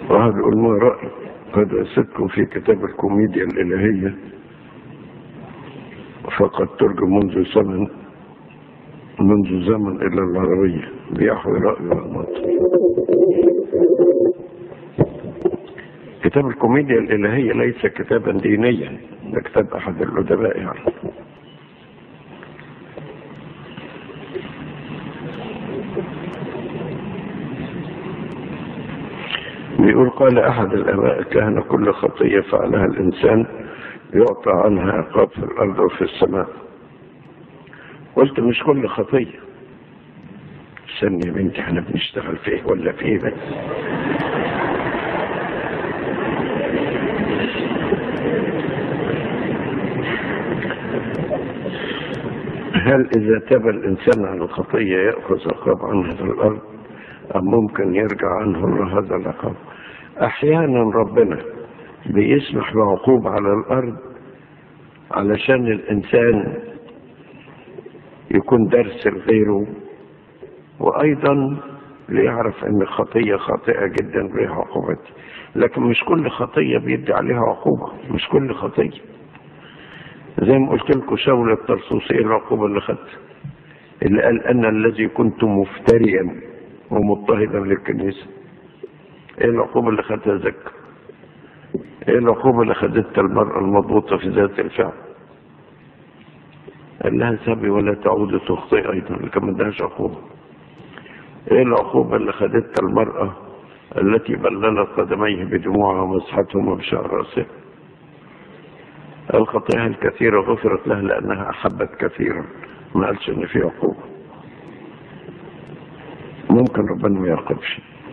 واحد يقول ما رأي قد أسدكم في كتاب الكوميديا الإلهية فقد ترجم منذ زمن منذ زمن إلى العربية بيحوي رأي وأنماط كتاب الكوميديا الإلهية ليس كتابا دينيا ده كتاب أحد الأدباء يعني بيقول قال أحد الآباء كان كل خطية فعلها الإنسان يعطى عنها عقاب في الأرض وفي السماء قلت مش كل خطية استني يا بنتي احنا بنشتغل في ايه ولا في ايه بس هل إذا تاب الإنسان عن الخطية يأخذ عقاب عنها في الأرض أم ممكن يرجع عنه هذا العقاب أحيانا ربنا بيسمح بعقوبة على الأرض علشان الإنسان يكون درس لغيره وأيضا ليعرف أن الخطية خاطئة جدا وليها عقوبات لكن مش كل خطية بيدي عليها عقوبة مش كل خطية زي ما قلت لكم شاول الطرسوسية العقوبة اللي خدتها اللي قال أنا الذي كنت مفتريا ومضطهدا للكنيسة ايه العقوبة اللي خدتها زكا ايه العقوبة اللي خدتها المرأة المضبوطة في ذات الفعل قال لها سبي ولا تعود تخطئ ايضا لكن ما ادهاش عقوبة ايه العقوبة اللي خدتها المرأة التي بللت قدميه بدموعها ومسحتهما بشعر راسها الخطايا الكثيرة غفرت لها لأنها أحبت كثيرا ما قالش إن في عقوبة ممكن ربنا ما يعاقبش